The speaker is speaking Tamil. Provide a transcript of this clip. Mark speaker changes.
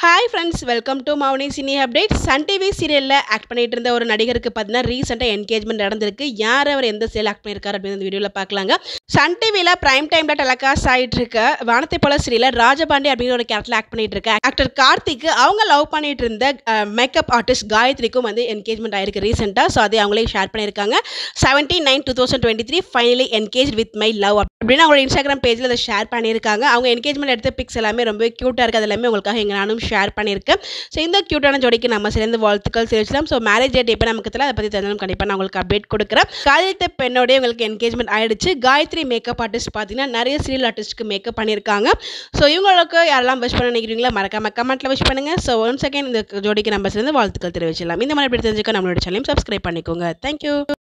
Speaker 1: hi friends welcome to Mouni cine update Sun TV சீரியலில் ஆக்ட் பண்ணிட்டு இருந்த ஒரு நடிகருக்கு பார்த்தீங்கன்னா ரீசெண்டாக என்கேஜ்மெண்ட் நடந்திருக்கு யார் அவர் எந்த சீரியல் ஆக்ட் பண்ணியிருக்காரு அப்படின்னு இந்த வீடியோவில் பார்க்கலாங்க சன் டிவியில் பிரைம் டைமில் டெலகாஸ்ட் ஆகிட்டு இருக்க வானத்தை போல சீரியலில் ராஜபாண்டி அப்படிங்கிற ஒரு கேரக்டர் ஆக்ட் பண்ணிட்டு இருக்க ஆக்டர் கார்த்திக் அவங்க லவ் பண்ணிட்டு இருந்த மேக்கப் ஆர்டிஸ்ட் காயத்ரிக்கும் வந்து என்கேஜ்மெண்ட் ஆயிருக்கு ரீசெண்டாக ஸோ அதை அவங்களே ஷேர் பண்ணியிருக்காங்க seventeen nine two thousand twenty three finally engage with my love அப்படின்னு அவங்களோட இன்ஸ்டாகிராம் பேஜில் அதை ஷேர் பண்ணியிருக்காங்க அவங்க என்கேஜ்மெண்ட் எடுத்த பிக்ஸ் எல்லாமே ரொம்ப க்யூட்டாக இருக்குது அது எல்லாமே உங்களுக்காக எங்கள் நானும் ஷேர் பண்ணியிருக்கேன் ஸோ இந்த க்யூட்டான ஜோடிக்கு நம்ம சேர்ந்து வாழ்த்துக்கள் தெரிவிச்சலாம் ஸோ மேரேஜ் டேட் எப்போ நமக்கு தெரியல அதை பற்றி தெரிஞ்சாலும் கண்டிப்பாக நான் உங்களுக்கு அப்டேட் கொடுக்குறேன் காதலித்த பெண்ணோடய உங்களுக்கு என்கேஜ்மெண்ட் ஆயிடுச்சு காயத்ரி மேக்கப் ஆர்டிஸ்ட் பார்த்தீங்கன்னா நிறைய சீரியல் ஆர்டிஸ்ட்டுக்கு மேக்கப் பண்ணியிருக்காங்க ஸோ இவங்களுக்கு யாரெல்லாம் விஷ் பண்ண நினைக்கிறீங்களா மறக்காம கமெண்ட்டில் விஷ் பண்ணுங்கள் ஸோ ஒன் செகண்ட் இந்த ஜோடிக்கு நம்ம சேர்ந்து வாழ்த்துக்கள் தெரிவிச்சிடலாம் இந்த மாதிரி அப்படி தெரிஞ்சுக்க நம்மளோட சேனலையும் சப்ஸ்கிரைப் பண்ணிக்கோங்க தேங்க்யூ